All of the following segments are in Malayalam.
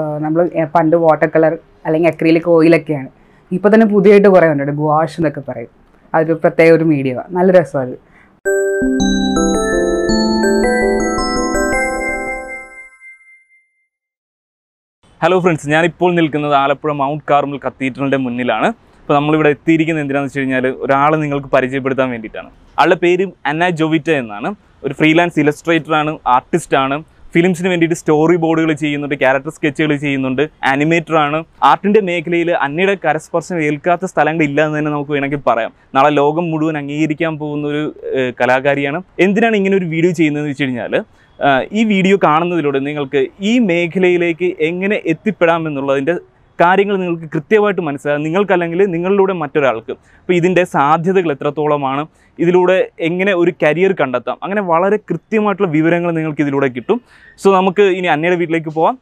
നമ്മൾ പണ്ട് വാട്ടർ കളർ അല്ലെങ്കിൽ അക്രീലിക് ഓയിലൊക്കെയാണ് ഇപ്പോൾ തന്നെ പുതിയതായിട്ട് കുറേ ഉണ്ട് ഗുവാഷ് എന്നൊക്കെ പറയും അതൊരു പ്രത്യേക ഒരു മീഡിയ നല്ല രസമാണ് അത് ഹലോ ഫ്രണ്ട്സ് ഞാനിപ്പോൾ നിൽക്കുന്നത് ആലപ്പുഴ മൗണ്ട് കാർമൽ കത്തീഡ്രലിൻ്റെ മുന്നിലാണ് അപ്പോൾ നമ്മളിവിടെ എത്തിയിരിക്കുന്നത് എന്തിനാണെന്ന് വെച്ച് കഴിഞ്ഞാൽ ഒരാളെ നിങ്ങൾക്ക് പരിചയപ്പെടുത്താൻ വേണ്ടിയിട്ടാണ് ആളുടെ പേര് അന്ന ജോവിറ്റ എന്നാണ് ഒരു ഫ്രീലാൻസ് ഇലസ്ട്രേറ്റർ ആണ് ആർട്ടിസ്റ്റ് ആണ് ഫിലിംസിന് വേണ്ടിയിട്ട് സ്റ്റോറി ബോർഡുകൾ ചെയ്യുന്നുണ്ട് ക്യാരക്ടർ സ്കെച്ചുകൾ ചെയ്യുന്നുണ്ട് ആനിമേറ്റർ ആണ് ആർട്ടിൻ്റെ മേഖലയിൽ അന്നയുടെ കരസ്പർശം ഏൽക്കാത്ത സ്ഥലങ്ങളില്ല എന്ന് തന്നെ നമുക്ക് വേണമെങ്കിൽ പറയാം നാളെ ലോകം മുഴുവൻ അംഗീകരിക്കാൻ പോകുന്ന ഒരു ഏഹ്, കലാകാരിയാണ് എന്തിനാണ് ഇങ്ങനെ ഒരു വീഡിയോ ചെയ്യുന്നതെന്ന് വെച്ച് കഴിഞ്ഞാൽ ആഹ് ഈ വീഡിയോ കാണുന്നതിലൂടെ നിങ്ങൾക്ക് ഈ മേഖലയിലേക്ക് എങ്ങനെ എത്തിപ്പെടാം എന്നുള്ളതിൻ്റെ കാര്യങ്ങൾ നിങ്ങൾക്ക് കൃത്യമായിട്ട് മനസ്സിലാകും നിങ്ങൾക്കല്ലെങ്കിൽ നിങ്ങളിലൂടെ മറ്റൊരാൾക്ക് അപ്പോൾ ഇതിൻ്റെ സാധ്യതകൾ എത്രത്തോളമാണ് ഇതിലൂടെ എങ്ങനെ ഒരു കരിയർ കണ്ടെത്താം അങ്ങനെ വളരെ കൃത്യമായിട്ടുള്ള വിവരങ്ങൾ നിങ്ങൾക്ക് ഇതിലൂടെ കിട്ടും സോ നമുക്ക് ഇനി അന്നയുടെ വീട്ടിലേക്ക് പോവാം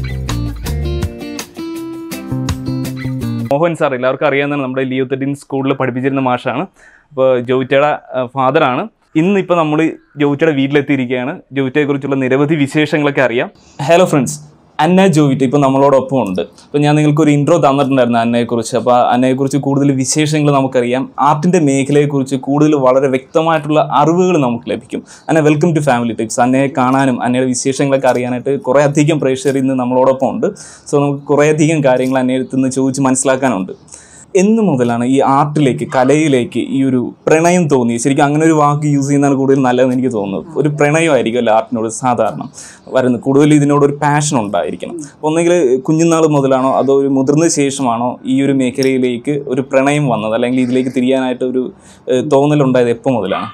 മോഹൻ സാർ എല്ലാവർക്കും അറിയാവുന്നതാണ് നമ്മുടെ ലിയോ തെറ്റിൻ സ്കൂളിൽ പഠിപ്പിച്ചിരുന്ന മാഷാണ് അപ്പോൾ ജോവിറ്റയുടെ ഫാദറാണ് ഇന്ന് ഇപ്പോൾ നമ്മൾ ജോവിറ്റയുടെ വീട്ടിലെത്തിയിരിക്കുകയാണ് ജോവിറ്റയെക്കുറിച്ചുള്ള നിരവധി വിശേഷങ്ങളൊക്കെ അറിയാം ഹലോ ഫ്രണ്ട്സ് അന്ന ജോവിറ്റ ഇപ്പോൾ നമ്മളോടൊപ്പം ഉണ്ട് അപ്പോൾ ഞാൻ നിങ്ങൾക്കൊരു ഇൻട്രോ തന്നിട്ടുണ്ടായിരുന്നു അന്നയെക്കുറിച്ച് അപ്പോൾ അന്നയെക്കുറിച്ച് കൂടുതൽ വിശേഷങ്ങൾ നമുക്കറിയാം ആർട്ടിൻ്റെ മേഖലയെക്കുറിച്ച് കൂടുതൽ വളരെ വ്യക്തമായിട്ടുള്ള അറിവുകൾ നമുക്ക് ലഭിക്കും Anna welcome to family tips അന്നയെ കാണാനും അന്നയുടെ വിശേഷങ്ങളൊക്കെ അറിയാനായിട്ട് കുറേ അധികം പ്രേക്ഷകർ ഇന്ന് നമ്മളോടൊപ്പം ഉണ്ട് സോ നമുക്ക് കുറേ അധികം കാര്യങ്ങൾ അന്നയടുത്ത് നിന്ന് ചോദിച്ച് മനസ്സിലാക്കാനുണ്ട് എന്ന് മുതലാണ് ഈ ആർട്ടിലേക്ക് കലയിലേക്ക് ഈ ഒരു പ്രണയം തോന്നി ശരിക്കും അങ്ങനെ ഒരു വാക്ക് യൂസ് ചെയ്യുന്നതാണ് കൂടുതൽ നല്ലതെന്ന് എനിക്ക് തോന്നുന്നത് ഒരു പ്രണയമായിരിക്കും അല്ല ആർട്ടിനോട് സാധാരണ വരുന്നത് കൂടുതൽ ഇതിനോട് ഒരു പാഷൻ ഉണ്ടായിരിക്കണം അപ്പോൾ ഒന്നെങ്കിൽ കുഞ്ഞുനാൾ മുതലാണോ അതോ ഒരു മുതിർന്ന ശേഷമാണോ ഈ ഒരു മേഖലയിലേക്ക് ഒരു പ്രണയം വന്നത് അല്ലെങ്കിൽ ഇതിലേക്ക് തിരിയാനായിട്ട് ഒരു ഏഹ്, തോന്നലുണ്ടായത് എപ്പോൾ മുതലാണ്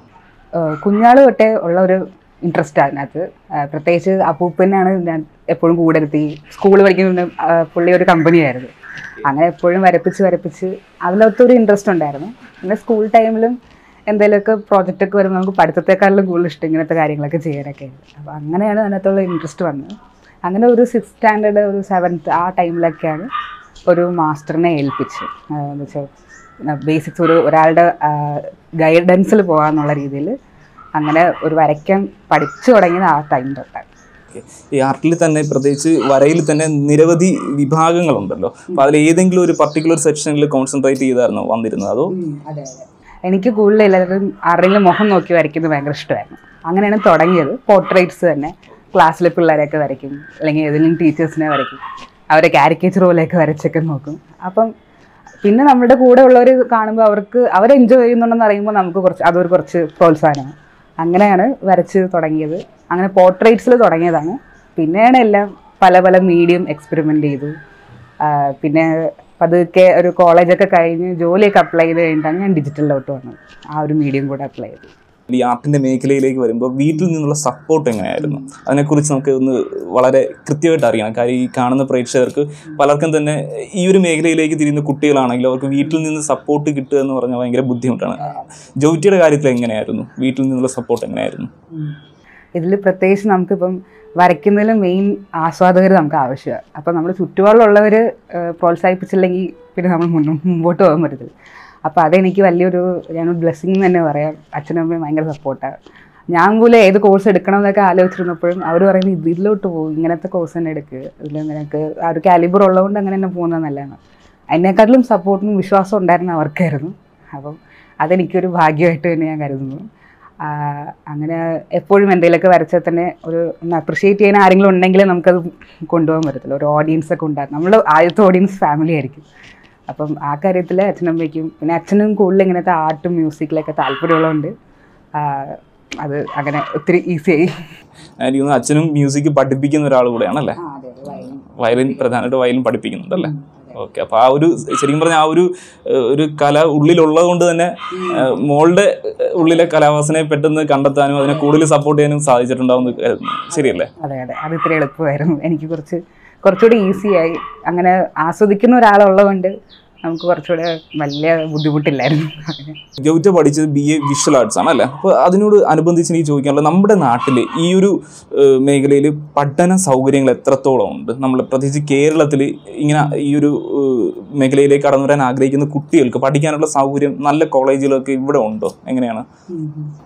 കുഞ്ഞാൾ തൊട്ടേ ഉള്ള ഒരു ഇൻട്രസ്റ്റ് അതിനകത്ത് ആ, പ്രത്യേകിച്ച് അപ്പൂപ്പനാണ് ഞാൻ എപ്പോഴും കൂടെ ഇരുത്തി സ്കൂളിൽ പഠിക്കുന്ന ആ, പുള്ളി ഒരു കമ്പനിയായിരുന്നു അങ്ങനെ എപ്പോഴും വരപ്പിച്ച് വരപ്പിച്ച് അതിലൊത്തൊരു ഇൻട്രസ്റ്റ് ഉണ്ടായിരുന്നു പിന്നെ സ്കൂൾ ടൈമിലും എന്തെങ്കിലുമൊക്കെ പ്രോജക്റ്റ് ഒക്കെ വരുമ്പോൾ നമുക്ക് പഠിത്തത്തെക്കാളും കൂടുതൽ ഇഷ്ടം ഇങ്ങനത്തെ കാര്യങ്ങളൊക്കെ ചെയ്യാനൊക്കെ അപ്പോൾ അങ്ങനെയാണ് അതിനകത്തുള്ള ഇൻട്രസ്റ്റ് വന്നത് അങ്ങനെ ഒരു സിക്സ് സ്റ്റാൻഡേർഡ് ഒരു സെവൻത്ത് ആ ടൈമിലൊക്കെയാണ് ഒരു മാസ്റ്ററിനെ ഏൽപ്പിച്ച് ആ, എന്ന് വെച്ചാൽ ബേസിക്സ് ഒരു ഒരാളുടെ ഗൈഡൻസിൽ പോകാന്നുള്ള രീതിയിൽ അങ്ങനെ ഒരു വരയ്ക്കാൻ പഠിച്ചു തുടങ്ങിയത് ആ ടൈം തൊട്ടാണ് ഈ ആർട്ടിൽ തന്നെ പ്രത്യേകിച്ച് വരയിൽ തന്നെ നിരവധി വിഭാഗങ്ങളുണ്ടല്ലോ അപ്പോൾ അതിൽ ഏതെങ്കിലും ഒരു പർട്ടിക്കുലർ സെക്ഷനിൽ കോൺസെൻട്രേറ്റ് ചെയ്തായിരുന്നോ വന്നിരുന്നത് അതോ അതെ അതെ എനിക്ക് കൂടുതൽ എല്ലാവരും ആരുടെങ്കിലും മുഖം നോക്കി വരയ്ക്കുന്നത് ഭയങ്കര ഇഷ്ടമായിരുന്നു അങ്ങനെയാണ് തുടങ്ങിയത് പോർട്രേറ്റ്സ് തന്നെ ക്ലാസ്സിലെ പിള്ളേരെയൊക്കെ വരയ്ക്കും അല്ലെങ്കിൽ ഏതെങ്കിലും ടീച്ചേഴ്സിനെ വരയ്ക്കും അവരെ കാരിക്കേച്ചർ പോലെയൊക്കെ വരച്ചൊക്കെ നോക്കും അപ്പം പിന്നെ നമ്മുടെ കൂടെ ഉള്ളവർ കാണുമ്പോൾ അവർക്ക് അവർ എൻജോയ് ചെയ്യുന്നുണ്ടെന്ന് അറിയുമ്പോൾ നമുക്ക് കുറച്ച് അതൊരു കുറച്ച് പ്രോത്സാഹനമാണ് അങ്ങനെയാണ് വരച്ച് തുടങ്ങിയത് അങ്ങനെ പോർട്രേറ്റ്സിൽ തുടങ്ങിയതാണ് പിന്നെയാണ് എല്ലാം പല പല മീഡിയം എക്സ്പെരിമെൻ്റ് ചെയ്തു ആ, പിന്നെ പതുക്കെ ഒരു കോളേജൊക്കെ കഴിഞ്ഞ് ജോലിയൊക്കെ അപ്ലൈ ചെയ്ത് കഴിഞ്ഞിട്ടാണ് ഞാൻ ഡിജിറ്റലിലോട്ട് വന്നത് ആ ഒരു മീഡിയം കൂടെ അപ്ലൈ ചെയ്തു ഈ ആർട്ടിന്റെ മേഖലയിലേക്ക് വരുമ്പോൾ വീട്ടിൽ നിന്നുള്ള സപ്പോർട്ട് എങ്ങനെയായിരുന്നു അതിനെക്കുറിച്ച് നമുക്ക് ഒന്ന് വളരെ കൃത്യമായിട്ട് അറിയണം കാര്യം ഈ കാണുന്ന പ്രേക്ഷകർക്ക് പലർക്കും തന്നെ ഈ ഒരു മേഖലയിലേക്ക് തിരിയുന്ന കുട്ടികളാണെങ്കിലും അവർക്ക് വീട്ടിൽ നിന്ന് സപ്പോർട്ട് കിട്ടുക എന്ന് പറഞ്ഞാൽ ഭയങ്കര ബുദ്ധിമുട്ടാണ് ജോറ്റിയുടെ കാര്യത്തിൽ എങ്ങനെയായിരുന്നു വീട്ടിൽ നിന്നുള്ള സപ്പോർട്ട് എങ്ങനെയായിരുന്നു ഇതിൽ പ്രത്യേകിച്ച് നമുക്കിപ്പം വരയ്ക്കുന്നതിൽ മെയിൻ ആസ്വാദകർ നമുക്ക് ആവശ്യമാണ് അപ്പം നമ്മൾ ചുറ്റുപാടുള്ളവർ പ്രോത്സാഹിപ്പിച്ചില്ലെങ്കിൽ പിന്നെ നമ്മൾ മുന്നോ മുമ്പോട്ട് പോകാൻ പറ്റത്തില്ല അപ്പോൾ അതെനിക്ക് വലിയൊരു ഞാൻ ബ്ലെസ്സിങ് തന്നെ പറയാം അച്ഛനും അമ്മയും ഭയങ്കര സപ്പോർട്ടാണ് ഞാൻ പോലും ഏത് കോഴ്സ് എടുക്കണം എന്നൊക്കെ ആലോചിച്ചിരുന്നപ്പോഴും അവർ പറയുന്നത് ഇതിലോട്ട് പോകും ഇങ്ങനത്തെ കോഴ്സ് തന്നെ എടുക്കുക ഇതിൽ നിനക്ക് ആ ഒരു കാലിബർ ഉള്ളതുകൊണ്ട് അങ്ങനെ തന്നെ പോകുന്നത് നല്ലതാണ് അതിനെക്കാട്ടിലും സപ്പോർട്ടും വിശ്വാസം ഉണ്ടായിരുന്ന അവർക്കായിരുന്നു അപ്പം അതെനിക്കൊരു ഭാഗ്യമായിട്ട് തന്നെ ഞാൻ കരുതുന്നു ആ, അങ്ങനെ എപ്പോഴും എന്തെങ്കിലുമൊക്കെ വരച്ചാൽ തന്നെ ഒരു ഒന്ന് അപ്രിഷിയേറ്റ് ചെയ്യാൻ ആരെങ്കിലും ഉണ്ടെങ്കിൽ നമുക്കത് കൊണ്ടുപോകാൻ പറ്റത്തില്ല ഒരു ഓഡിയൻസ് ഒക്കെ ഉണ്ടാകും നമ്മൾ ആദ്യത്തെ ഓഡിയൻസ് ഫാമിലി ആയിരിക്കും അപ്പം ആ കാര്യത്തിൽ അച്ഛനമ്മയ്ക്കും പിന്നെ അച്ഛനും കൂടുതൽ ഇങ്ങനത്തെ ആർട്ടും മ്യൂസിക്കിലൊക്കെ താല്പര്യമുള്ളതുകൊണ്ട് ആ, അത് അങ്ങനെ ഒത്തിരി ഈസിയായി എനിക്ക് തോന്നുന്നു അച്ഛനും മ്യൂസിക് പഠിപ്പിക്കുന്ന ഒരാൾ കൂടെയാണല്ലേ വയലിൻ പ്രധാനമായിട്ട് വയലിൻ പഠിപ്പിക്കുന്നുണ്ടല്ലേ ഓക്കെ അപ്പോൾ ആ ഒരു ശരിക്കും പറഞ്ഞാൽ ആ ഒരു ഏഹ്, ഒരു കല ഉള്ളിലുള്ളത് കൊണ്ട് തന്നെ ഏഹ്, മോളുടെ ഏഹ്, ഉള്ളിലെ കലാവാസനയെ പെട്ടെന്ന് കണ്ടെത്താനും അതിനെ കൂടുതൽ സപ്പോർട്ട് ചെയ്യാനും സാധിച്ചിട്ടുണ്ടാവും എന്ന് കരുതുന്നു ശരിയല്ലേ അതെ അതെ അത് ഇത്ര എളുപ്പമായിരുന്നു എനിക്ക് കുറച്ച് കുറച്ചുകൂടി ഈസിയായി അങ്ങനെ ആസ്വദിക്കുന്ന ഒരാളുള്ളതുകൊണ്ട് നമുക്ക് കുറച്ചുകൂടെ വലിയ ബുദ്ധിമുട്ടില്ലായിരുന്നു അങ്ങനെ ജോറ്റ പഠിച്ചത് ബി എ വിഷ്വൽ ആർട്സ് ആണ് അല്ലേ അപ്പോൾ അതിനോട് അനുബന്ധിച്ച് എനിക്ക് ചോദിക്കാനുള്ളത് നമ്മുടെ നാട്ടിൽ ഈ ഒരു മേഖലയിൽ പഠന സൗകര്യങ്ങൾ എത്രത്തോളം ഉണ്ട് നമ്മൾ പ്രത്യേകിച്ച് കേരളത്തിൽ ഇങ്ങനെ ഈ ഒരു ഏഹ്, മേഖലയിലേക്ക് കടന്നു വരാൻ ആഗ്രഹിക്കുന്ന കുട്ടികൾക്ക് പഠിക്കാനുള്ള സൗകര്യം നല്ല കോളേജുകളൊക്കെ ഇവിടെ ഉണ്ടോ എങ്ങനെയാണ്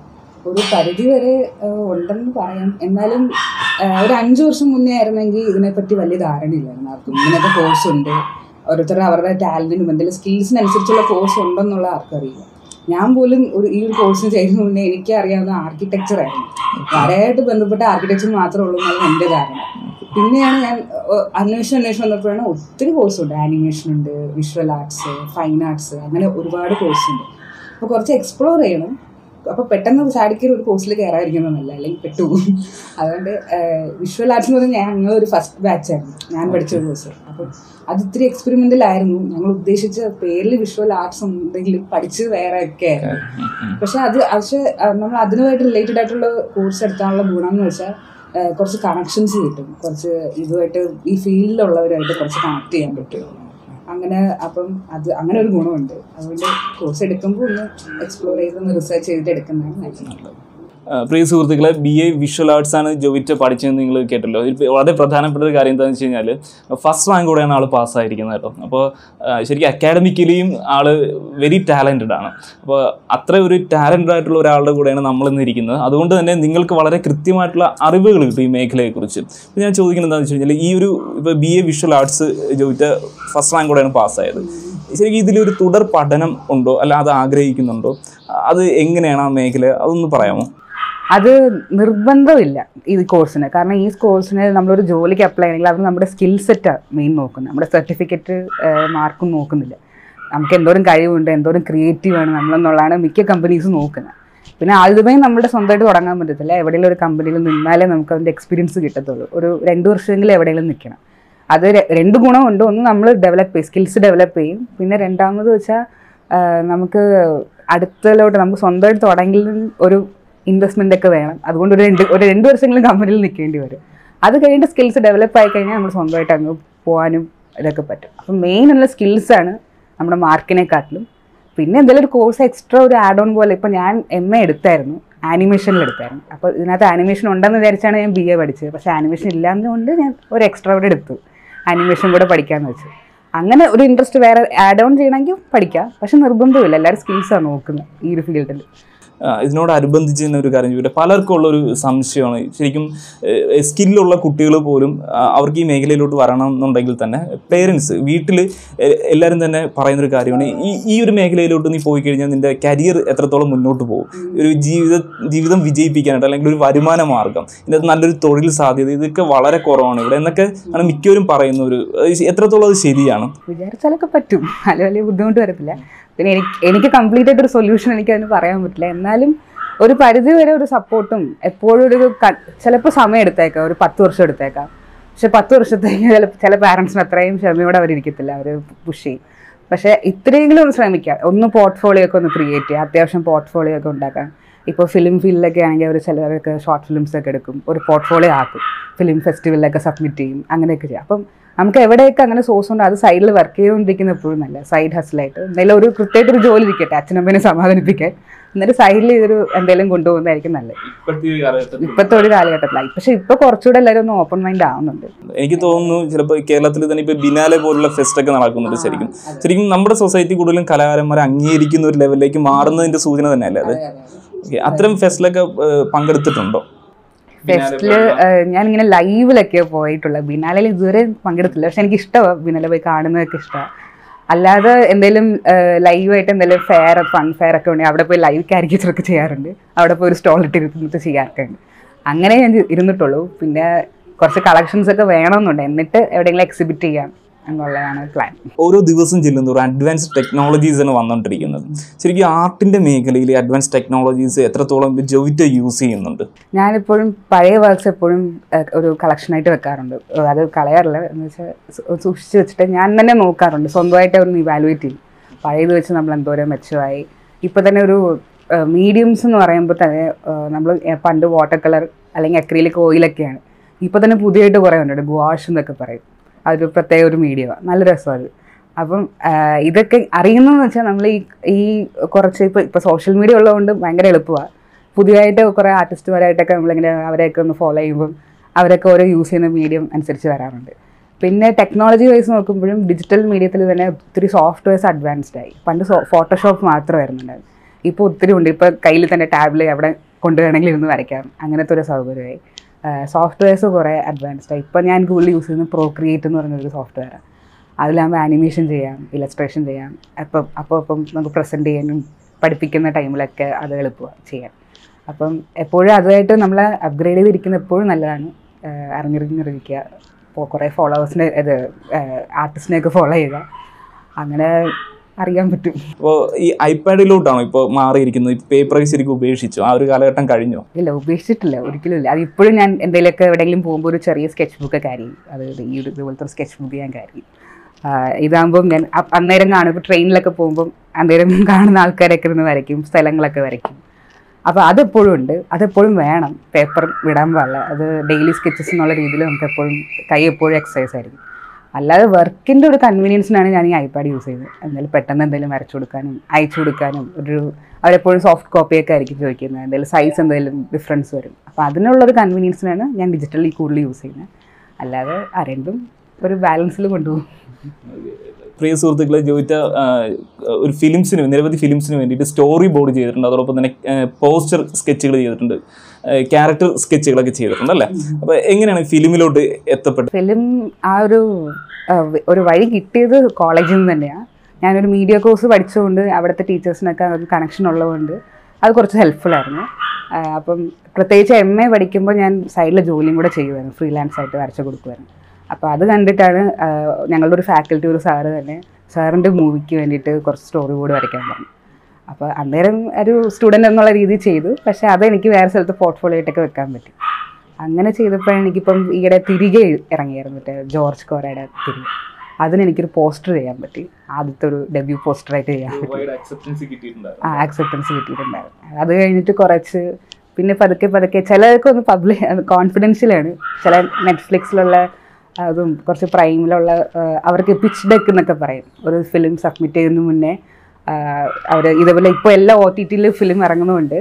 ഒരു പരിധി വരെ ഏഹ്, ഉണ്ടെന്ന് പറയാം എന്നാലും ഏഹ്, ഒരു അഞ്ചു വർഷം മുന്നേ ആയിരുന്നെങ്കിൽ ഇതിനെപ്പറ്റി വലിയ ധാരണയില്ലായിരുന്നു ആർക്കും ഇങ്ങനത്തെ കോഴ്സ് ഉണ്ട് ഓരോരുത്തർ അവരുടെ ടാലന്റിനും എന്തെങ്കിലും സ്കിൽസിനനുസരിച്ചുള്ള കോഴ്സ് ഉണ്ടെന്നുള്ള ആർക്കറിയില്ല ഞാൻ പോലും ഒരു ഈ ഒരു കോഴ്സിന് ചെയ്യുന്ന മുന്നേ എനിക്ക് അറിയാവുന്ന ആർക്കിടെക്ചർ ആയിരുന്നു വരയായിട്ട് ബന്ധപ്പെട്ട ആർക്കിടെക്ചർ മാത്രമേ ഉള്ളൂ എന്നാണ് എൻ്റെ ധാരണ പിന്നെയാണ് ഞാൻ ഏഹ്, അന്വേഷണം അന്വേഷണം വന്നപ്പോഴാണ് ഒത്തിരി കോഴ്സ് ഉണ്ട് ആനിമേഷൻ ഉണ്ട് വിഷ്വൽ ആർട്സ് ഫൈൻ ആർട്സ് അങ്ങനെ ഒരുപാട് കോഴ്സ് ഉണ്ട് അപ്പോൾ കുറച്ച് എക്സ്പ്ലോർ ചെയ്യണം അപ്പോൾ പെട്ടെന്ന് ചാടിക്കറി ഒരു കോഴ്സിൽ കയറാതിരിക്കുന്നതല്ല അല്ലെങ്കിൽ പെട്ടുപോകും അതുകൊണ്ട് വിഷ്വൽ ആർട്സ് എന്ന് പറഞ്ഞാൽ ഞങ്ങൾ ഒരു ഫസ്റ്റ് ബാച്ചായിരുന്നു ഞാൻ പഠിച്ച ഒരു കോഴ്സ് അപ്പം അത് ഇത്തിരി എക്സ്പെരിമെൻ്റൽ ആയിരുന്നു ഞങ്ങൾ ഉദ്ദേശിച്ച പേരിൽ വിഷ്വൽ ആർട്സ് ഉണ്ടെങ്കിലും പഠിച്ചത് വേറെ ഒക്കെ ആയിരുന്നു പക്ഷെ അത് പക്ഷെ നമ്മൾ അതിനുമായിട്ട് റിലേറ്റഡ് ആയിട്ടുള്ള കോഴ്സ് എടുക്കാനുള്ള ഗുണം എന്ന് വെച്ചാൽ ആ, കുറച്ച് കണക്ഷൻസ് കിട്ടും കുറച്ച് ഇതുമായിട്ട് ഈ ഫീൽഡിലുള്ളവരുമായിട്ട് കുറച്ച് കണക്ട് ചെയ്യാൻ പറ്റും അങ്ങനെ അപ്പം അത് അങ്ങനെ ഒരു ഗുണമുണ്ട് അതുകൊണ്ട് കോഴ്സ് എടുക്കുമ്പോൾ ഒന്ന് എക്സ്പ്ലോർ ചെയ്ത് ഒന്ന് റിസർച്ച് ചെയ്തിട്ട് എടുക്കുന്നതാണ് നല്ലത് ആ, പ്രിയ സുഹൃത്തുക്കളെ ബി എ വിഷ്വൽ ആർട്സ് ആണ് ജോവിറ്റ് പഠിച്ചതെന്ന് നിങ്ങൾ കേട്ടല്ലോ ഇതിൽ വളരെ പ്രധാനപ്പെട്ട ഒരു കാര്യം എന്താണെന്ന് വെച്ച് കഴിഞ്ഞാൽ ഫസ്റ്റ് റാങ്കോടെയാണ് ആൾ പാസ്സായിരിക്കുന്നത് കേട്ടോ അപ്പോൾ ആ, ശരിക്കും അക്കാഡമിക്കലിയും ആൾ വെരി ടാലൻറ്റഡ് ആണ് അപ്പോൾ അത്ര ഒരു ടാലൻറ്റഡ് ആയിട്ടുള്ള ഒരാളുടെ കൂടെയാണ് നമ്മൾ ഇന്ന് ഇരിക്കുന്നത് അതുകൊണ്ട് തന്നെ നിങ്ങൾക്ക് വളരെ കൃത്യമായിട്ടുള്ള അറിവുകൾ കിട്ടും ഈ മേഖലയെക്കുറിച്ച് അപ്പോൾ ഞാൻ ചോദിക്കുന്നത് എന്താണെന്ന് വെച്ച് കഴിഞ്ഞാൽ ഈ ഒരു ഇപ്പോൾ B A visual arts Jovit first റാങ്കോടെയാണ് പാസ്സായത് ശരിക്കും ഇതിലൊരു തുടർ പഠനം ഉണ്ടോ അല്ല അത് ആഗ്രഹിക്കുന്നുണ്ടോ അത് എങ്ങനെയാണ് ആ മേഖല അതൊന്ന് പറയാമോ അത് നിർബന്ധമില്ല ഈ കോഴ്സിന് കാരണം ഈ കോഴ്സിന് നമ്മളൊരു ജോലിക്ക് അപ്ലൈ ചെയ്യണമെങ്കിൽ അത് നമ്മുടെ സ്കിൽ സെറ്റാണ് മെയിൻ നോക്കുന്നത് നമ്മുടെ സർട്ടിഫിക്കറ്റ് മാർക്കും നോക്കുന്നില്ല നമുക്ക് എന്തോരം കഴിവുണ്ട് എന്തോരം ക്രിയേറ്റീവ് ആണ് നമ്മളെന്നുള്ളതാണ് മിക്ക കമ്പനീസും നോക്കുന്നത് പിന്നെ ആദ്യമേ നമ്മുടെ സ്വന്തമായിട്ട് തുടങ്ങാൻ പറ്റത്തില്ല എവിടെയെങ്കിലും ഒരു കമ്പനിയിൽ നിന്നാലേ നമുക്ക് അതിൻ്റെ എക്സ്പീരിയൻസ് കിട്ടത്തുള്ളൂ ഒരു രണ്ട് വർഷമെങ്കിലും എവിടെയെങ്കിലും നിൽക്കണം അത് ര- രണ്ട് ഗുണമുണ്ട് ഒന്ന് നമ്മൾ ഡെവലപ്പ് ചെയ്യും സ്കിൽസ് ഡെവലപ്പ് ചെയ്യും പിന്നെ രണ്ടാമത് വെച്ചാൽ നമുക്ക് അടുത്തലോട്ട് നമുക്ക് സ്വന്തമായിട്ട് തുടങ്ങിയാലും ഒരു ഇൻവെസ്റ്റ്മെൻ്റ് ഒക്കെ വേണം അതുകൊണ്ട് ഒരു രണ്ട് ഒരു രണ്ട് വർഷമെങ്കിലും കമ്പനിയിൽ നിൽക്കേണ്ടി വരും അത് കഴിഞ്ഞിട്ട് സ്കിൽസ് ഡെവലപ്പ് ആയി കഴിഞ്ഞാൽ നമ്മൾ സ്വന്തമായിട്ട് അങ്ങ് പോകാനും ഇതൊക്കെ പറ്റും അപ്പം മെയിൻ ഉള്ള സ്കിൽസാണ് നമ്മുടെ മാർക്കിനെക്കാട്ടിലും പിന്നെ എന്തെങ്കിലും ഒരു കോഴ്സ് എക്സ്ട്രാ ഒരു ആഡ് ഓൺ പോലെ ഇപ്പോൾ ഞാൻ എം എ എടുത്തായിരുന്നു ആനിമേഷനിൽ എടുത്തായിരുന്നു അപ്പോൾ ഇതിനകത്ത് ആനിമേഷൻ ഉണ്ടെന്ന് വിചാരിച്ചാണ് ഞാൻ ബി എ പഠിച്ചത് പക്ഷേ ആനിമേഷൻ ഇല്ലാത്തതുകൊണ്ട് ഞാൻ ഒരു എക്സ്ട്രാ കൂടെ എടുത്തു ആനിമേഷൻ കൂടെ പഠിക്കാമെന്ന് വെച്ചു അങ്ങനെ ഒരു ഇൻട്രസ്റ്റ് വേറെ ആഡ് ഓൺ ചെയ്യണമെങ്കിൽ പഠിക്കാം പക്ഷെ നിർബന്ധമില്ല എല്ലാവരും സ്കിൽസാണ് നോക്കുന്നത് ഈ ഒരു ഫീൽഡിൽ ആ, ഇതിനോടനുബന്ധിച്ച് തന്നെ ഒരു കാര്യം ചോദിക്കട്ടെ പലർക്കും ഉള്ള ഒരു സംശയമാണ് ശരിക്കും ഏഹ്, സ്കില്ലുള്ള കുട്ടികൾ പോലും ആ, അവർക്ക് ഈ മേഖലയിലോട്ട് വരണം എന്നുണ്ടെങ്കിൽ തന്നെ പേരൻസ് വീട്ടിൽ എല്ലാവരും തന്നെ പറയുന്നൊരു കാര്യമാണ് ഈ ഈ ഒരു മേഖലയിലോട്ട് നീ പോയി കഴിഞ്ഞാൽ നിന്റെ കരിയർ എത്രത്തോളം മുന്നോട്ട് പോകും ഒരു ജീവിത ജീവിതം വിജയിപ്പിക്കാനായിട്ട് അല്ലെങ്കിൽ ഒരു വരുമാന മാർഗം ഇതിനകത്ത് നല്ലൊരു തൊഴിൽ സാധ്യത ഇതൊക്കെ വളരെ കുറവാണ് ഇവിടെ എന്നൊക്കെ ആണ് മിക്കവരും പറയുന്ന ഒരു അത് എത്രത്തോളം അത് ശരിയാണ് വിചാരിച്ചാലൊക്കെ പറ്റും അല്ല വലിയ ബുദ്ധിമുട്ട് വരത്തില്ല പിന്നെ എനിക്ക് എനിക്ക് കംപ്ലീറ്റ് ആയിട്ട് ഒരു സൊല്യൂഷൻ എനിക്ക് അതിന് പറയാൻ പറ്റില്ല എന്നാലും ഒരു പരിധി വരെ ഒരു സപ്പോർട്ടും എപ്പോഴും ഒരു ചിലപ്പോൾ സമയം എടുത്തേക്കാം ഒരു പത്ത് വർഷം എടുത്തേക്കാം പക്ഷെ പത്ത് വർഷത്തേക്ക് ചില ചില പാരൻസിന് അത്രയും ക്ഷമയോടെ അവരിരിക്കത്തില്ല അവർ പുഷ് ചെയ്യും പക്ഷേ ഇത്രയെങ്കിലും ഒന്ന് ശ്രമിക്കാം ഒന്ന് പോർട്ട്ഫോളിയോ ഒക്കെ ഒന്ന് ക്രിയേറ്റ് ചെയ്യുക അത്യാവശ്യം പോർട്ട്ഫോളിയോ ഒക്കെ ഉണ്ടാക്കാൻ ഇപ്പോൾ ഫിലിം ഫീൽഡിലൊക്കെ ആണെങ്കിൽ അവർ ചിലരൊക്കെ ഷോർട്ട് ഫിലിംസ് ഒക്കെ എടുക്കും ഒരു പോർട്ട്ഫോളിയോ ആക്കും ഫിലിം ഫെസ്റ്റിവലിലൊക്കെ സബ്മിറ്റ് ചെയ്യും അങ്ങനെയൊക്കെ ചെയ്യും അപ്പം നമുക്ക് എവിടെയൊക്കെ അങ്ങനെ സോഴ്സ് ഉണ്ട് അത് സൈഡിൽ വർക്ക് ചെയ്തുകൊണ്ടിരിക്കുന്ന എപ്പോഴും നല്ല സൈഡ് ഹസിലായിട്ട് എന്തെങ്കിലും ഒരു കൃത്യമായിട്ട് ഒരു ജോലി ഇരിക്കട്ടെ അച്ഛനമ്മേനെ സമാധാനിപ്പിക്കാൻ എന്നിട്ട് സൈഡിൽ ഇതൊരു എന്തെങ്കിലും കൊണ്ടുപോകുന്നതായിരിക്കും നല്ലത് ഇപ്പോഴത്തെ ഒരു കാലഘട്ടത്തിലായി പക്ഷെ ഇപ്പൊ കുറച്ചുകൂടെ എല്ലാവരും ഒന്ന് ഓപ്പൺ മൈൻഡ് ആവുന്നുണ്ട് എനിക്ക് തോന്നുന്നു ചിലപ്പോൾ കേരളത്തിൽ തന്നെ ഇപ്പോൾ ബിനാലെ പോലുള്ള ഫെസ്റ്റ് ഒക്കെ നടക്കുന്നുണ്ട് ശരിക്കും ശരിക്കും നമ്മുടെ സൊസൈറ്റി കൂടുതലും കലാകാരന്മാരെ അംഗീകരിക്കുന്ന ഒരു ലെവലിലേക്ക് മാറുന്നതിന്റെ സൂചന തന്നെയല്ലേ അത് Okay. അത്തരം ഫെസ്റ്റിലൊക്കെ ഏഹ്, പങ്കെടുത്തിട്ടുണ്ടോ ഫെസ്റ്റില് ഞാനിങ്ങനെ ലൈവിലൊക്കെ പോയിട്ടുള്ള ബിനാലയിൽ ഇതുവരെ പങ്കെടുത്തില്ല പക്ഷെ എനിക്ക് ഇഷ്ടമാണ് ബിനാല പോയി കാണുന്നതൊക്കെ ഇഷ്ടമാണ് അല്ലാതെ എന്തെങ്കിലും ലൈവായിട്ട് എന്തെങ്കിലും ഫെയർ ഫൺ ഫെയർ ഒക്കെ ഉണ്ടെങ്കിൽ അവിടെ പോയി ലൈവ് കാരിക്കേച്ചർ ഒക്കെ ചെയ്യാറുണ്ട് അവിടെ പോയി ഒരു സ്റ്റോൾ ഇട്ട് ഇരുന്നിട്ട് ചെയ്യാറൊക്കെ ഉണ്ട് അങ്ങനെ ഞാൻ ഇരുന്നിട്ടുള്ളൂ പിന്നെ കുറച്ച് കളക്ഷൻസ് ഒക്കെ വേണമെന്നുണ്ട് എന്നിട്ട് എവിടെയെങ്കിലും എക്സിബിറ്റ് ചെയ്യാം എന്നുള്ളതാണ് പ്ലാൻ ഓരോ ദിവസം ചെല്ലുന്നതോറും അഡ്വാൻസ്ഡ് ടെക്നോളജീസ് ആണ് വന്നുകൊണ്ടിരിക്കുന്നത് ശരിക്കും ആർട്ടിന്റെ മേഖലയിൽ അഡ്വാൻസ് ടെക്നോളജീസ് എത്രത്തോളം ജോയിറ്റ് യൂസ് ചെയ്യുന്നുണ്ട് ഞാനിപ്പോഴും പഴയ വർക്ക്സ് എപ്പോഴും ഏഹ്, ഒരു കളക്ഷനായിട്ട് വെക്കാറുണ്ട് ഏഹ്, അത് കളയാറില്ല എന്ന് വെച്ചാൽ സൂ- സൂക്ഷിച്ച് വെച്ചിട്ട് ഞാൻ തന്നെ നോക്കാറുണ്ട് സ്വന്തമായിട്ട് ഒന്ന് ഇവാലുവേറ്റ് ചെയ്യും പഴയത് വെച്ച് നമ്മൾ എന്തോരം മെച്ചമായി ഇപ്പോൾ തന്നെ ഒരു മീഡിയംസ് എന്ന് പറയുമ്പോൾ തന്നെ നമ്മൾ പണ്ട് വാട്ടർ കളർ അല്ലെങ്കിൽ അക്രിലിക് ഓയിലൊക്കെയാണ് ഇപ്പോൾ തന്നെ പുതിയതായിട്ട് കുറേ ഉണ്ട് ഗുവാഷ് എന്നൊക്കെ പറയും അതൊരു പ്രത്യേക ഒരു മീഡിയമാണ് നല്ല രസമാണ് അത് അപ്പം ആ, ഇതൊക്കെ അറിയുന്നതെന്ന് വെച്ചാൽ നമ്മൾ ഈ ഈ കുറച്ച് ഇപ്പോൾ ഇപ്പോൾ സോഷ്യൽ മീഡിയ ഉള്ളതുകൊണ്ട് ഭയങ്കര എളുപ്പമാണ് പുതിയതായിട്ട് കുറേ ആർട്ടിസ്റ്റുമാരായിട്ടൊക്കെ നമ്മളിങ്ങനെ അവരെയൊക്കെ ഒന്ന് ഫോളോ ചെയ്യുമ്പം അവരൊക്കെ ഓരോ യൂസ് ചെയ്യുന്ന മീഡിയം അനുസരിച്ച് വരാറുണ്ട് പിന്നെ ടെക്നോളജി വൈസ് നോക്കുമ്പോഴും ഡിജിറ്റൽ മീഡിയത്തിൽ തന്നെ ഒത്തിരി സോഫ്റ്റ്വെയർസ് അഡ്വാൻസ്ഡ് ആയി പണ്ട് ഫോട്ടോഷോപ്പ് മാത്രമായിരുന്നു ഉണ്ടായിരുന്നത് ഇപ്പോൾ ഒത്തിരി ഉണ്ട് ഇപ്പോൾ കയ്യിൽ തന്നെ ടാബിൽ അവിടെ കൊണ്ടുവേണമെങ്കിൽ ഇരുന്ന് വരയ്ക്കാം അങ്ങനത്തെ ഒരു സൗകര്യമായി സോഫ്റ്റ്വെയർസ് കുറേ അഡ്വാൻസ്ഡ് ആയി ഇപ്പം ഞാൻ കൂടുതൽ യൂസ് ചെയ്യുന്നത് പ്രോക്രിയേറ്റ് എന്ന് പറയുന്നൊരു സോഫ്റ്റ്വെയറാണ് അതിലാകുമ്പോൾ ആനിമേഷൻ ചെയ്യാം ഇലസ്ട്രേഷൻ ചെയ്യാം അപ്പം അപ്പോൾ അപ്പം നമുക്ക് പ്രസൻറ്റ് ചെയ്യാനും പഠിപ്പിക്കുന്ന ടൈമിലൊക്കെ അത് എളുപ്പമാണ് ചെയ്യാൻ അപ്പം എപ്പോഴും അതുമായിട്ട് നമ്മളെ അപ്ഗ്രേഡ് ചെയ്തിരിക്കുന്ന എപ്പോഴും നല്ലതാണ് ആഹ് അറിഞ്ഞിരിഞ്ഞിരിക്കുക ഇപ്പോൾ കുറേ ഫോളോവേഴ്സിനെ ഇത് ആർട്ടിസ്റ്റിനെയൊക്കെ ഫോളോ ചെയ്യുക അങ്ങനെ അറിയാൻ പറ്റും അപ്പോൾ ഈ ഐപാഡിലോട്ടാണോ ഇപ്പോൾ മാറിയിരിക്കുന്നത് ഇപ്പോൾ പേപ്പർ ശരിക്കും ഉപേക്ഷിച്ചു ആ ഒരു കാലഘട്ടം കഴിഞ്ഞോ ഇല്ല ഉപേക്ഷിച്ചിട്ടില്ല ഒരിക്കലും ഇല്ല അത് ഇപ്പോഴും ഞാൻ എന്തെങ്കിലുമൊക്കെ എവിടെയെങ്കിലും പോകുമ്പോൾ ഒരു ചെറിയ സ്കെച്ച് ബുക്ക് ക്യാരി ചെയ്യും അത് ഈ ഒരു ഇതുപോലത്തെ ഒരു സ്കെച്ച് ബുക്ക് ഞാൻ ക്യാരി ചെയ്യും ആഹ് ഇതാകുമ്പം ഞാൻ അ- അന്നേരം കാണും ഇപ്പോൾ ട്രെയിനിലൊക്കെ പോകുമ്പം അന്നേരം കാണുന്ന ആൾക്കാരൊക്കെ ഇരുന്ന് വരയ്ക്കും സ്ഥലങ്ങളൊക്കെ വരയ്ക്കും അപ്പോൾ അതെപ്പോഴും ഉണ്ട് അതെപ്പോഴും വേണം പേപ്പർ വിടാൻ പാടില്ല അത് ഡെയിലി സ്കെച്ചസ് എന്നുള്ള രീതിയിൽ നമുക്ക് എപ്പോഴും കൈ എപ്പോഴും എക്സസൈസ് ആയിരിക്കും അല്ലാതെ വർക്കിൻ്റെ ഒരു കൺവീനിയൻസിനാണ് ഞാൻ ഈ ഐപാഡ് യൂസ് ചെയ്യുന്നത് എന്തെങ്കിലും പെട്ടെന്ന് എന്തെങ്കിലും വരച്ചു കൊടുക്കാനും അയച്ചു കൊടുക്കാനും ഒരു അവരെപ്പോഴും സോഫ്റ്റ് കോപ്പിയൊക്കെ ആയിരിക്കും ചോദിക്കുന്നത് എന്തെങ്കിലും സൈസ് എന്തെങ്കിലും ഡിഫറൻസ് വരും അപ്പോൾ അതിനുള്ളൊരു കൺവീനിയൻസിനാണ് ഞാൻ ഡിജിറ്റലി കൂടുതൽ യൂസ് ചെയ്യുന്നത് അല്ലാതെ ആ രണ്ടും ഒരു ബാലൻസിൽ കൊണ്ടുപോകും പ്രിയ സുഹൃത്തുക്കളെ ജോയിറ്റ ആ, ഒരു ഫിലിംസിന് നിരവധി ഫിലിംസിന് വേണ്ടിയിട്ട് സ്റ്റോറി ബോർഡ് ചെയ്തിട്ടുണ്ട് അതോടൊപ്പം തന്നെ പോസ്റ്റർ സ്കെച്ചുകൾ ചെയ്തിട്ടുണ്ട് ക്യാരക്ടർ സ്കെച്ചുകളൊക്കെ ചെയ്തിട്ടുണ്ട് അല്ലേ അപ്പോൾ എങ്ങനെയാണ് ഫിലിമിലോട്ട് എത്തപ്പെട്ടത് ഫിലിം ആ ഒരു ആ, വ- ഒരു വഴി കിട്ടിയത് കോളേജിൽ നിന്ന് തന്നെയാണ് ഞാനൊരു മീഡിയ കോഴ്സ് പഠിച്ചുകൊണ്ട് അവിടുത്തെ ടീച്ചേഴ്സിനൊക്കെ ഒരു കണക്ഷൻ ഉള്ളതുകൊണ്ട് അത് കുറച്ച് ഹെൽപ്ഫുൾ ആയിരുന്നു ആ, അപ്പം പ്രത്യേകിച്ച് എം എ പഠിക്കുമ്പോൾ ഞാൻ സൈഡിൽ ജോലിയും കൂടെ ചെയ്യുമായിരുന്നു ഫ്രീലാൻസ് ആയിട്ട് വരച്ചു കൊടുക്കുമായിരുന്നു അപ്പോൾ അത് കണ്ടിട്ടാണ് ആ, ഞങ്ങളുടെ ഒരു ഫാക്കൽറ്റി ഒരു സാറ് തന്നെ സാറിൻ്റെ മൂവിക്ക് വേണ്ടിയിട്ട് കുറച്ച് സ്റ്റോറി ബോർഡ് വരയ്ക്കാൻ പറഞ്ഞു അപ്പോൾ അന്നേരം ഒരു സ്റ്റുഡൻ്റ് എന്നുള്ള രീതിയിൽ ചെയ്തു പക്ഷേ അതെനിക്ക് വേറെ സ്ഥലത്ത് പോർട്ട്ഫോളിയോ ആയിട്ടൊക്കെ വെക്കാൻ പറ്റി അങ്ങനെ ചെയ്തപ്പോഴാണ് എനിക്കിപ്പം ഈയിടെ തിരികെ ഇറങ്ങിയായിരുന്നു മറ്റേ ജോർജ് കോറയുടെ തിരികെ അതിന് എനിക്കൊരു പോസ്റ്റർ ചെയ്യാൻ പറ്റി ആദ്യത്തെ ഒരു ഡെബ്യൂ പോസ്റ്ററായിട്ട് ചെയ്യാൻ പറ്റി അക്സെപ്റ്റൻസ് കിട്ടിയിട്ടുണ്ട് ആ ആക്സെപ്റ്റൻസ് കിട്ടിയിട്ടുണ്ടായിരുന്നു അത് കഴിഞ്ഞിട്ട് കുറച്ച് പിന്നെ പതുക്കെ പതുക്കെ ചിലതൊക്കെ ഒന്ന് പബ്ലിക് കോൺഫിഡൻഷ്യലാണ് ചില നെറ്റ്ഫ്ലിക്സിലുള്ള അതും കുറച്ച് പ്രൈമിലുള്ള അവർക്ക് പിച്ച് ഡെക്ക് എന്നൊക്കെ പറയും ഒരു ഫിലിം സബ്മിറ്റ് ചെയ്യുന്നതിന് മുന്നേ അവർ ഇതേപോലെ ഇപ്പോൾ എല്ലാ ഒ ടി ടിയിൽ ഫിലിം ഇറങ്ങുന്നതുകൊണ്ട്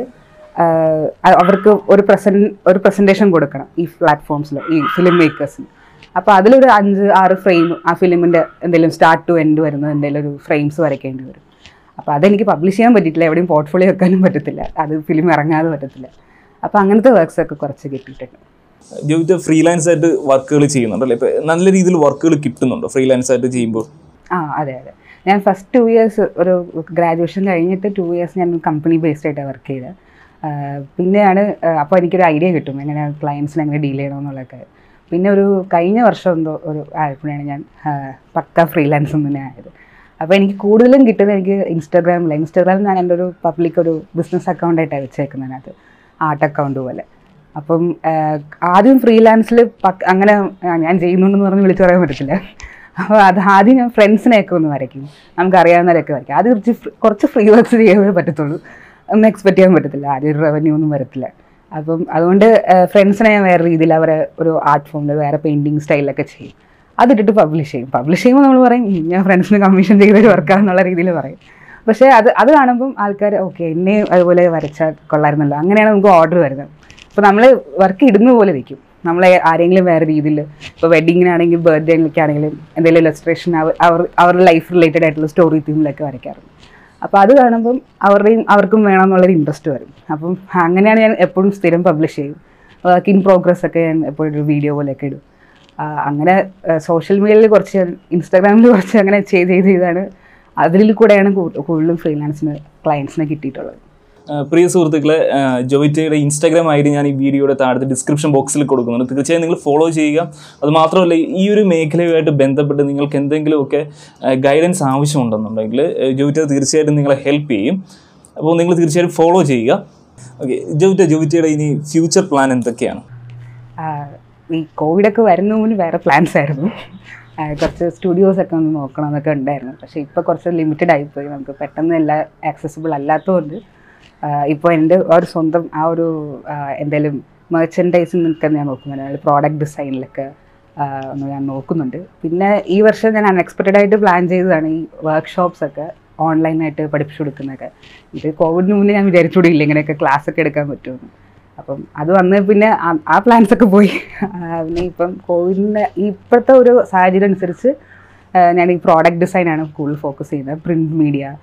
ആഹ് അ- അവർക്ക് ഒരു പ്രസൻ ഒരു പ്രസൻറ്റേഷൻ കൊടുക്കണം ഈ പ്ലാറ്റ്ഫോംസിൽ ഈ ഫിലിം മേക്കേഴ്സിന് അപ്പോൾ അതിലൊരു അഞ്ച് ആറ് ഫ്രെയിം ആ ഫിലിമിൻ്റെ എന്തെങ്കിലും സ്റ്റാർട്ട് ടു എൻഡ് വരുന്ന എന്തെങ്കിലും ഒരു ഫ്രെയിംസ് വരയ്ക്കേണ്ടി വരും അപ്പോൾ അതെനിക്ക് പബ്ലിഷ് ചെയ്യാൻ പറ്റിയിട്ടില്ല എവിടെയും പോർട്ട്ഫോളിയോ വെക്കാനും പറ്റത്തില്ല അത് ഫിലിം ഇറങ്ങാതെ പറ്റത്തില്ല അപ്പോൾ അങ്ങനത്തെ വർക്ക്സ് ഒക്കെ കുറച്ച് കിട്ടിയിട്ടുണ്ട് ജോയിറ്റ ഫ്രീലാൻസ് ആയിട്ട് വർക്കുകൾ ചെയ്യുന്നുണ്ട് അല്ലേ ഇപ്പൊ നല്ല രീതിയിൽ വർക്കുകൾ കിട്ടുന്നുണ്ടോ ഫ്രീലാൻസ് ആയിട്ട് ചെയ്യുമ്പോൾ ആ അതെ അതെ ഞാൻ ഫസ്റ്റ് ടു ഇയേഴ്സ് ഒരു ഗ്രാജുവേഷൻ കഴിഞ്ഞിട്ട് ടു ഇയേഴ്സ് ഞാൻ കമ്പനി ബേസ്ഡ് ആയിട്ടാണ് വർക്ക് ചെയ്തത് ആ, പിന്നെയാണ് അപ്പോൾ എനിക്കൊരു ഐഡിയ കിട്ടും എങ്ങനെ ക്ലയൻസിനെ എങ്ങനെ ഡീൽ ചെയ്യണമെന്നുള്ളതൊക്കെ പിന്നെ ഒരു കഴിഞ്ഞ വർഷം എന്തോ ഒരു ആയപ്പോഴാണ് ഞാൻ ആ, പക്ക ഫ്രീലാൻസ് തന്നെ ആയത് അപ്പോൾ എനിക്ക് കൂടുതലും കിട്ടുന്നത് എനിക്ക് ഇൻസ്റ്റാഗ്രാമിൽ ഇൻസ്റ്റാഗ്രാമിൽ ഞാൻ എൻ്റെ ഒരു പബ്ലിക് ഒരു ബിസിനസ് അക്കൗണ്ടായിട്ടാണ് വെച്ചേക്കുന്നതിനകത്ത് ആർട്ട് അക്കൗണ്ട് പോലെ അപ്പം ആ, ആദ്യം ഫ്രീലാൻസിൽ അങ്ങനെ ആ, ഞാൻ ചെയ്യുന്നുണ്ടെന്ന് പറഞ്ഞ് വിളിച്ചു പറയാൻ പറ്റത്തില്ല അപ്പോൾ അത് ആദ്യം ഞാൻ ഫ്രണ്ട്സിനെയൊക്കെ ഒന്ന് വരയ്ക്കും നമുക്ക് അറിയാവുന്നവരൊക്കെ വരയ്ക്കും ആദ്യം കുറച്ച് ഫ്ര- കുറച്ച് ഫ്രീ വർക്ക്സ് ചെയ്യാനേ പറ്റത്തുള്ളൂ ഒന്നും എക്സ്പെക്ട് ചെയ്യാൻ പറ്റത്തില്ല ആദ്യം ഒരു റവന്യൂ ഒന്നും വരത്തില്ല അപ്പം അതുകൊണ്ട് ഫ്രണ്ട്സിനെ ഞാൻ വേറെ രീതിയിൽ അവരെ ഒരു ആർട്ട് ഫോമിൽ വേറെ പെയിൻറ്റിങ് സ്റ്റൈലൊക്കെ ചെയ്യും അതിട്ടിട്ട് പബ്ലിഷ് ചെയ്യും പബ്ലിഷ് ചെയ്യുമ്പോൾ നമ്മൾ പറയും "ഉം, ഞാൻ ഫ്രണ്ട്സിന് കമ്മീഷൻ ചെയ്തൊരു വർക്കാണെന്നുള്ള രീതിയിൽ പറയും പക്ഷേ അത് അത് കാണുമ്പം ആൾക്കാർ ഓക്കെ എന്നെ അതുപോലെ വരച്ചാൽ കൊള്ളായിരുന്നല്ലോ അങ്ങനെയാണ് നമുക്ക് ഓർഡർ വരുന്നത് അപ്പോൾ നമ്മൾ വർക്ക് ഇടുന്ന പോലെ ഇരിക്കും നമ്മളെ ആരെങ്കിലും വേറെ രീതിയിൽ ഇപ്പോൾ വെഡിങ്ങിനാണെങ്കിൽ ബർത്ത്ഡേയിലൊക്കെ ആണെങ്കിലും എന്തെങ്കിലും ഇലസ്ട്രേഷൻ അവർ അവർ അവരുടെ ലൈഫ് റിലേറ്റഡ് ആയിട്ടുള്ള സ്റ്റോറി തീമിലൊക്കെ വരയ്ക്കാറുണ്ട് അപ്പോൾ അത് കാണുമ്പം അവരുടെയും അവർക്കും വേണമെന്നുള്ളൊരു ഇൻട്രസ്റ്റ് വരും അപ്പം അങ്ങനെയാണ് ഞാൻ എപ്പോഴും സ്ഥിരം പബ്ലിഷ് ചെയ്യും വർക്ക് ഇൻ പ്രോഗ്രസ് ഒക്കെ ഞാൻ എപ്പോഴും ഒരു വീഡിയോ പോലെയൊക്കെ ഇടും ആ, അങ്ങനെ സോഷ്യൽ മീഡിയയിൽ കുറച്ച് ഇൻസ്റ്റാഗ്രാമിൽ കുറച്ച് അങ്ങനെ ചെയ്ത് ചെയ്ത് ചെയ്താണ് അതിൽ കൂടെയാണ് കൂ- കൂടുതലും ഫ്രീലാൻസിന് ക്ലയൻസിനെ കിട്ടിയിട്ടുള്ളത് ആ, പ്രിയ സുഹൃത്തുക്കളെ ആ, ജോയിറ്റയുടെ ഇൻസ്റ്റാഗ്രാം ഐ ഡി ഞാൻ ഈ വീഡിയോയുടെ താഴത്തെ ഡിസ്ക്രിപ്ഷൻ ബോക്സിൽ കൊടുക്കുന്നുണ്ട് തീർച്ചയായും നിങ്ങൾ ഫോളോ ചെയ്യുക അത് മാത്രമല്ല ഈ ഒരു മേഖലയുമായിട്ട് ബന്ധപ്പെട്ട് നിങ്ങൾക്ക് എന്തെങ്കിലുമൊക്കെ ഗൈഡൻസ് ആവശ്യമുണ്ടെന്നുണ്ടെങ്കിൽ ആ, ജോയിറ്റ തീർച്ചയായിട്ടും നിങ്ങളെ ഹെൽപ്പ് ചെയ്യും അപ്പോൾ നിങ്ങൾ തീർച്ചയായും ഫോളോ ചെയ്യുക ഓക്കെ ജോയിറ്റ ജോയിറ്റയുടെ ഇനി ഫ്യൂച്ചർ പ്ലാൻ എന്തൊക്കെയാണ് ആ, ഈ കോവിഡൊക്കെ വരുന്ന മുന്നേ വേറെ പ്ലാൻസ് ആയിരുന്നു ആ, കുറച്ച് സ്റ്റുഡിയോസ് ഒക്കെ ഒന്ന് നോക്കണം എന്നൊക്കെ ഉണ്ടായിരുന്നു പക്ഷേ ഇപ്പോൾ കുറച്ച് ലിമിറ്റഡ് ആയിപ്പോയി നമുക്ക് പെട്ടെന്ന് എല്ലാം ആക്സസിബിൾ അല്ലാത്തതുകൊണ്ട് ഇപ്പോൾ എൻ്റെ ആ ഒരു സ്വന്തം ആ ഒരു എന്തെങ്കിലും മെർച്ചൻഡൈസിൽ നിൽക്കാൻ ഞാൻ നോക്കുന്നുണ്ട് പ്രോഡക്റ്റ് ഡിസൈനിലൊക്കെ ഒന്ന് ഞാൻ നോക്കുന്നുണ്ട് പിന്നെ ഈ വർഷം ഞാൻ അൺഎക്സ്പെക്റ്റഡ് ആയിട്ട് പ്ലാൻ ചെയ്തതാണ് ഈ വർക്ക്ഷോപ്സ് ഒക്കെ ഓൺലൈനായിട്ട് പഠിപ്പിച്ചു കൊടുക്കുന്നതൊക്കെ ഇത് കോവിഡിന് മുന്നേ ഞാൻ വിചാരിച്ചുകൂടിയില്ല ഇങ്ങനെയൊക്കെ ക്ലാസ് ഒക്കെ എടുക്കാൻ പറ്റുമെന്ന് അപ്പം അത് വന്ന് പിന്നെ ആ- ആ പ്ലാൻസ് ഒക്കെ പോയി ആ, പിന്നെ ഇപ്പം കോവിഡിൻ്റെ ഇപ്പോഴത്തെ ഒരു സാഹചര്യം അനുസരിച്ച് ആ, ഞാൻ ഈ പ്രോഡക്റ്റ് ഡിസൈനാണ് കൂടുതൽ ഫോക്കസ് ചെയ്യുന്നത് പ്രിൻറ്റ് മീഡിയ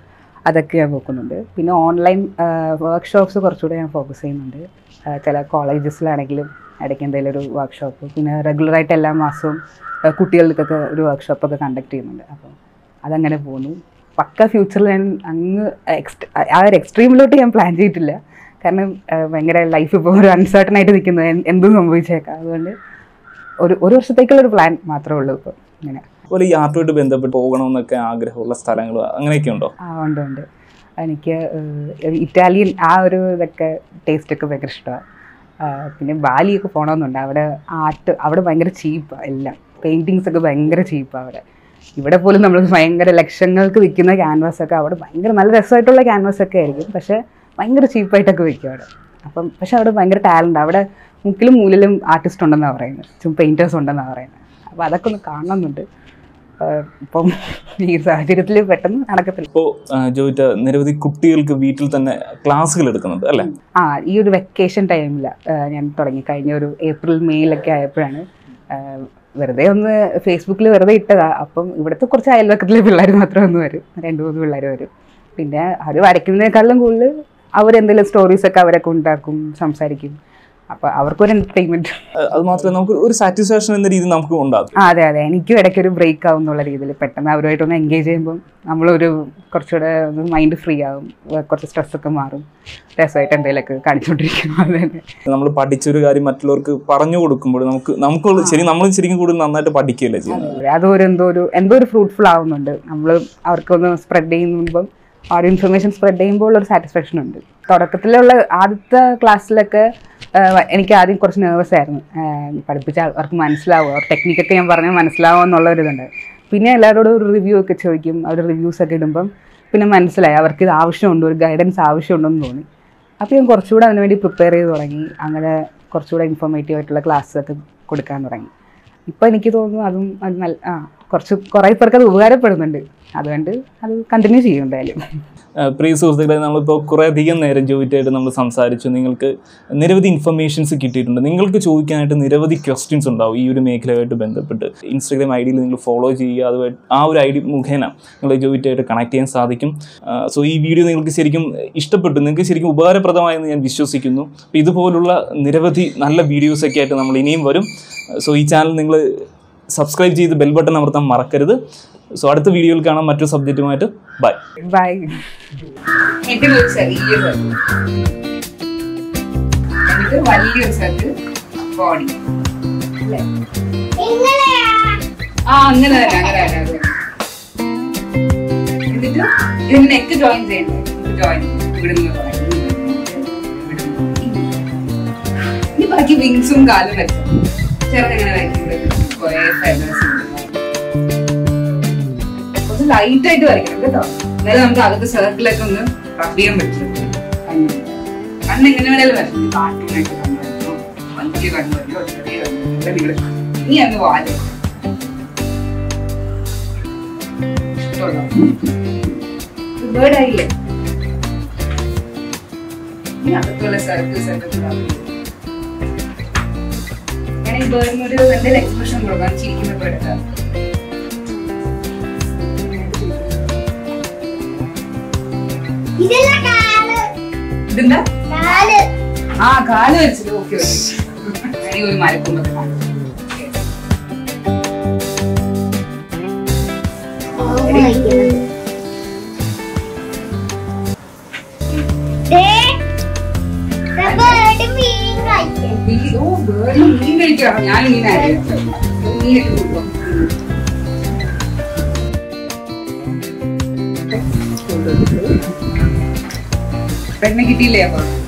അതൊക്കെ ഞാൻ നോക്കുന്നുണ്ട് പിന്നെ ഓൺലൈൻ വർക്ക്ഷോപ്സ് കുറച്ചുകൂടെ ഞാൻ ഫോക്കസ് ചെയ്യുന്നുണ്ട് ആ, ചില കോളേജസിലാണെങ്കിലും ഇടയ്ക്ക് എന്തെങ്കിലും ഒരു വർക്ക്ഷോപ്പ് പിന്നെ റെഗുലറായിട്ട് എല്ലാ മാസവും ആ, കുട്ടികൾക്കൊക്കെ ഒരു വർക്ക്ഷോപ്പൊക്കെ കണ്ടക്ട് ചെയ്യുന്നുണ്ട് അപ്പോൾ അതങ്ങനെ പോകുന്നു പക്ക ഫ്യൂച്ചറിൽ ഞാൻ അങ്ങ് എക്സ്റ്റ് ആ ഒരു എക്സ്ട്രീമിലോട്ട് ഞാൻ പ്ലാൻ ചെയ്തിട്ടില്ല കാരണം ആ, ഭയങ്കര ലൈഫ് ഇപ്പോൾ ഒരു അൺസർട്ടൺ ആയിട്ട് നിൽക്കുന്നത് എൻ- എന്തും സംഭവിച്ചേക്കാം അതുകൊണ്ട് ഒരു ഒരു വർഷത്തേക്കുള്ള ഒരു പ്ലാൻ മാത്രമേ ഉള്ളൂ ഇപ്പോൾ ഇങ്ങനെ അതുപോലെ ഈ ആർട്ടുമായിട്ട് ബന്ധപ്പെട്ട് പോകണമെന്നൊക്കെ ആഗ്രഹമുള്ള സ്ഥലങ്ങൾ അങ്ങനെയൊക്കെ ഉണ്ടോ ആ ഉണ്ട് ഉണ്ട് എനിക്ക് ഏഹ്, ഇറ്റാലിയൻ ആ ഒരു ഇതൊക്കെ ടേസ്റ്റൊക്കെ ഭയങ്കര ഇഷ്ടമാണ് പിന്നെ ബാലിയൊക്കെ പോകണമെന്നുണ്ട് അവിടെ ആർട്ട് അവിടെ ഭയങ്കര ചീപ്പാണ് എല്ലാം പെയിൻറ്റിങ്സ് ഒക്കെ ഭയങ്കര ചീപ്പാണ് അവിടെ ഇവിടെ പോലും നമ്മൾ ഭയങ്കര ലക്ഷങ്ങൾക്ക് വിൽക്കുന്ന ക്യാൻവാസ് ഒക്കെ അവിടെ ഭയങ്കര നല്ല രസമായിട്ടുള്ള ക്യാൻവാസ് ഒക്കെ ആയിരിക്കും പക്ഷേ ഭയങ്കര ചീപ്പായിട്ടൊക്കെ വിൽക്കും അവിടെ അപ്പം പക്ഷെ അവിടെ ഭയങ്കര ടാലൻ്റ് അവിടെ മുക്കിലും മൂലിലും ആർട്ടിസ്റ്റ് ഉണ്ടെന്നാണ് പറയുന്നത് ചും പെയിൻറ്റേഴ്സ് ഉണ്ടെന്നാണ് പറയുന്നത് അപ്പോൾ അതൊക്കെ ഒന്ന് കാണണമെന്നുണ്ട് ആഹ് ഇപ്പം ഈ സാഹചര്യത്തിൽ പെട്ടെന്ന് നടക്കത്തില്ല ഇപ്പോൾ ജോയിറ്റ നിരവധി കുട്ടികൾക്ക് വീട്ടിൽ തന്നെ ക്ലാസ്സുകൾ എടുക്കുന്നുണ്ട് അല്ലേ ആ ഈ ഒരു വെക്കേഷൻ ടൈമിൽ ഞാൻ തുടങ്ങി കഴിഞ്ഞ ഒരു ഏപ്രിൽ മെയ്യിലൊക്കെ ആയപ്പോഴാണ് ആഹ് വെറുതെ ഒന്ന് ഫേസ്ബുക്കിൽ വെറുതെ ഇട്ടതാ അപ്പം ഇവിടുത്തെ കുറച്ച് അയൽവക്കത്തിലെ പിള്ളേർ മാത്രം ഒന്ന് വരും രണ്ട് മൂന്ന് പിള്ളേർ വരും പിന്നെ അവർ വരയ്ക്കുന്നതിനേക്കാളും കൂടുതൽ അവരെന്തെങ്കിലും സ്റ്റോറീസൊക്കെ അവരൊക്കെ ഉണ്ടാക്കും സംസാരിക്കും അപ്പോൾ അവർക്കൊരു എൻ്റർടൈൻമെൻറ്റ് അഹ് അത് മാത്രമേ നമുക്ക് ഒരു സാറ്റിസ്ഫാക്ഷൻ എന്ന രീതിയിൽ നമുക്ക് ഉണ്ടാകും ആ അതെ അതെ എനിക്കും ഇടയ്ക്ക് ഒരു ബ്രേക്ക് ആവും എന്നുള്ള രീതിയിൽ പെട്ടെന്ന് അവരുമായിട്ടൊന്ന് എൻഗേജ് ചെയ്യുമ്പം നമ്മളൊരു കുറച്ചുകൂടെ മൈൻഡ് ഫ്രീ ആവും കുറച്ച് സ്ട്രെസ്സൊക്കെ മാറും രസമായിട്ട് എന്തെങ്കിലുമൊക്കെ കാണിച്ചുകൊണ്ടിരിക്കും അത് തന്നെ നമ്മൾ പഠിച്ചൊരു കാര്യം മറ്റുള്ളവർക്ക് പറഞ്ഞു കൊടുക്കുമ്പോൾ നമുക്ക് നമുക്ക് ശരി നമ്മൾ ശരിക്കും കൂടുതൽ നന്നായിട്ട് പഠിക്കുകയല്ലേ ചെയ്യുന്നത് അതെ, അതൊരു എന്തോ ഒരു എന്തോ ഒരു ഫ്രൂട്ട്ഫുൾ ആവുന്നുണ്ട് നമ്മൾ അവർക്കൊന്ന് സ്പ്രെഡ് ചെയ്യുമ്പം ആ ഒരു ഇൻഫർമേഷൻ സ്പ്രെഡ് ചെയ്യുമ്പോൾ ഒരു സാറ്റിസ്ഫാക്ഷൻ ഉണ്ട് തുടക്കത്തിലുള്ള ആദ്യത്തെ ക്ലാസ്സിലൊക്കെ എനിക്ക് ആദ്യം കുറച്ച് നെർവസ് ആയിരുന്നു ആഹ് പഠിപ്പിച്ച അവർക്ക് മനസ്സിലാവും അവർ ടെക്നിക്കൊക്കെ ഞാൻ പറഞ്ഞാൽ മനസ്സിലാവും എന്നുള്ള ഒരു ഇതുണ്ട് പിന്നെ എല്ലാവരോടും ഒരു റിവ്യൂ ഒക്കെ ചോദിക്കും അവർ റിവ്യൂസ് ഒക്കെ ഇടുമ്പം പിന്നെ മനസ്സിലായി അവർക്ക് ഇത് ആവശ്യമുണ്ട് ഒരു ഗൈഡൻസ് ആവശ്യമുണ്ടെന്ന് തോന്നി അപ്പോൾ ഞാൻ കുറച്ചുകൂടെ അതിന് വേണ്ടി പ്രിപ്പയർ ചെയ്ത് തുടങ്ങി അങ്ങനെ കുറച്ചുകൂടെ ഇൻഫോർമേറ്റീവ് ആയിട്ടുള്ള ക്ലാസ് ഒക്കെ കൊടുക്കാൻ തുടങ്ങി ഇപ്പം എനിക്ക് തോന്നുന്നു അതും അത് നല്ല ആ കുറച്ച് കുറേ പേർക്ക് അത് ഉപകാരപ്പെടുന്നുണ്ട് അതുകൊണ്ട് അത് കണ്ടിന്യൂ ചെയ്യും എന്തായാലും ഏഹ് പ്രിയ സുഹൃത്തുക്കളെ നമ്മളിപ്പോൾ കുറേ അധികം നേരം ജോയിറ്റായിട്ട് നമ്മൾ സംസാരിച്ചു നിങ്ങൾക്ക് നിരവധി ഇൻഫർമേഷൻസ് കിട്ടിയിട്ടുണ്ട് നിങ്ങൾക്ക് ചോദിക്കാനായിട്ട് നിരവധി ക്വസ്റ്റ്യൻസ് ഉണ്ടാവും ഈ ഒരു മേഖലയുമായിട്ട് ബന്ധപ്പെട്ട് ഇൻസ്റ്റാഗ്രാം ഐ ഡിയിൽ നിങ്ങൾ ഫോളോ ചെയ്യുക അതുമായിട്ട് ആ ഒരു ഐ ഡി മുഖേന നിങ്ങൾ ജോയിറ്റായിട്ട് കണക്ട് ചെയ്യാൻ സാധിക്കും സോ ഈ വീഡിയോ നിങ്ങൾക്ക് ശരിക്കും ഇഷ്ടപ്പെട്ടു നിങ്ങൾക്ക് ശരിക്കും ഉപകാരപ്രദമായെന്ന് ഞാൻ വിശ്വസിക്കുന്നു അപ്പോൾ ഇതുപോലുള്ള നിരവധി നല്ല വീഡിയോസൊക്കെ ആയിട്ട് നമ്മൾ ഇനിയും വരും സോ ഈ ചാനൽ നിങ്ങൾ സബ്സ്ക്രൈബ് ചെയ്ത് ബെൽ ബട്ടൺ അമർത്താൻ മറക്കരുത് സോ അടുത്ത വീഡിയോയിൽ കാണാം മറ്റൊരു സബ്ജക്റ്റുമായിട്ട് ബൈ ബൈ എൻ്റെ ഒരു ചെറിയ എന്നിട്ട് വലിയൊരു സർക്കിൾ ബോഡി അല്ലേ ആ അങ്ങനെ തന്നെ അങ്ങനെ തന്നെ അത് തന്നെ. എന്നിട്ട് ഇതിന് നെക്ക് ജോയിൻ ചെയ്യണ്ടേ ജോയിൻ ഇവിടുന്ന് തുടങ്ങി, ഇവിടുന്ന്. ഇനി ബാക്കി വിങ്സും കാലും വെച്ചു ചെറുതെങ്ങനെ വരയ്ക്കുന്നത് കുറേ ഫെദേഴ്സ് കുറച്ച് ലൈറ്റ് ആയിട്ട് വരയ്ക്കണം കേട്ടോ എന്നാലും നമുക്ക് അകത്ത് സർക്കിളൊക്കെ ഒന്ന് റബ് ചെയ്യാൻ പറ്റും കണ്ണ് കണ്ണ് എങ്ങനെ വേണേലും വരയ്ക്കും കാർട്ടൂണായിട്ട് കണ്ണ് വരയ്ക്കണം വലിയ കണ്ണ് വരയ്ക്കോ ചെറിയ കണ്ണ് വരയ്ക്കോ നിങ്ങൾ ഇനി അങ്ങ് വാല് ബേർഡ് ആയില്ലേ ഇനി അകത്തുള്ള സർക്കിൾസ് ഒക്കെ rub ചെയ്യും. ഞാൻ ഈ ബേർഡിന് ഒരു എന്തെങ്കിലും എക്സ്പ്രഷൻ കൊടുക്കാം ചിരിക്കുന്ന ബേർഡ് ഇതെല്ലാം കാല് ഇതെന്താ കാല് ആ കാല് വെച്ചത് ഓക്കെ ഓക്കെ ഒരു മരക്കൊമ്പൊക്കെ കാണും മീൻ കഴിക്കും മീൻ- ഓ ബേർഡിന് മീൻ കഴിക്കണം ഞാൻ മീനായിരുന്നു മീനൊക്കെ കൊടുക്കും പെണ്ണെ കിട്ടിയില്ലേ അപ്പൊ